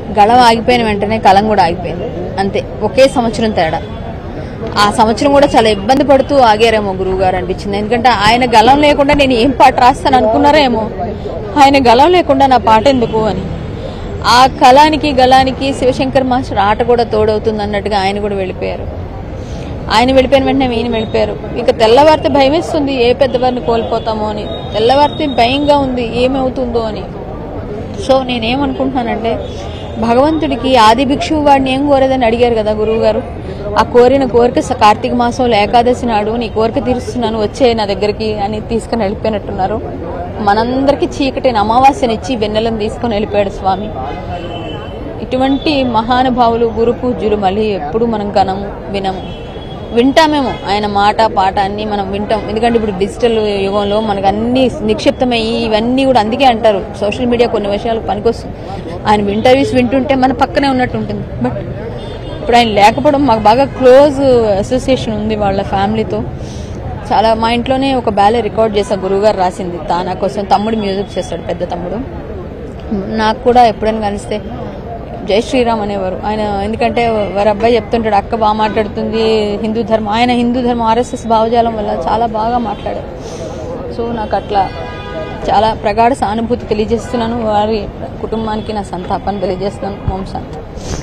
గళం ఆగిపోయిన వెంటనే కలం కూడా ఆగిపోయింది అంతే ఒకే సంవత్సరం తేడా ఆ సంవత్సరం కూడా చాలా ఇబ్బంది పడుతూ ఆగారేమో గురువు గారు అనిపించింది ఎందుకంటే ఆయన గలం లేకుండా నేను ఏం పాట రాస్తాను అనుకున్నారేమో ఆయన గలం లేకుండా నా పాట ఎందుకు అని ఆ కళానికి గలానికి శివశంకర్ మాస్టర్ ఆట కూడా తోడవుతుంది అన్నట్టుగా ఆయన కూడా వెళ్ళిపోయారు ఆయన వెళ్ళిపోయిన వెంటనే ఈయన వెళ్ళిపోయారు ఇక తెల్లవారితే భయం వేస్తుంది ఏ పెద్దవారిని కోల్పోతామో అని తెల్లవారితే భయంగా ఉంది ఏమవుతుందో అని సో నేనేమనుకుంటున్నానంటే భగవంతుడికి ఆది భిక్షువు వాడిని ఏం కోరేదని అడిగారు కదా గురువు గారు ఆ కోరిన కోరిక స- కార్తీక మాసంలో ఏకాదశి నాడు నీ కోరిక తీరుస్తున్నాను వచ్చే నా దగ్గరికి అని తీసుకుని వెళ్ళిపోయినట్టున్నారు మనందరికీ చీకటిని అమావాస్యనిచ్చి వెన్నెలను తీసుకొని వెళ్ళిపోయాడు స్వామి ఇటువంటి మహానుభావులు గురు పూజ్యులు మళ్ళీ ఎప్పుడు మనం కనము వినము వింటామేమో ఆయన మాట పాట అన్ని మనం వింటాం ఎందుకంటే ఇప్పుడు డిజిటల్ యుగంలో మనకు అన్ని నిక్షిప్తమయ్యి ఇవన్నీ కూడా అందుకే అంటారు సోషల్ మీడియా కొన్ని విషయాలు పనికొస్తుంది ఆయన ఇంటర్వ్యూస్ వింటుంటే మన పక్కనే ఉన్నట్టు ఉంటుంది బట్ ఇప్పుడు ఆయన లేకపోవడం మాకు బాగా క్లోజ్ అసోసియేషన్ ఉంది వాళ్ళ ఫ్యామిలీతో చాలా మా ఇంట్లోనే ఒక బ్యాలే రికార్డ్ చేసా గురువుగారు రాసింది తానా కోసం తమ్ముడు మ్యూజిక్ చేస్తాడు పెద్ద తమ్ముడు నాకు కూడా ఎప్పుడైనా కలిస్తే జై శ్రీరామ్ అనేవారు ఆయన ఎందుకంటే వారి అబ్బాయి చెప్తుంటాడు అక్క బాగా మాట్లాడుతుంది హిందూ ధర్మం ఆయన హిందూ ధర్మం ఆర్ఎస్ఎస్ భావజాలం వల్ల చాలా బాగా మాట్లాడారు సో నాకు అట్లా చాలా ప్రగాఢ సానుభూతి తెలియజేస్తున్నాను వారి కుటుంబానికి నా సంతాపాన్ని తెలియజేస్తున్నాను ఓం శాంతి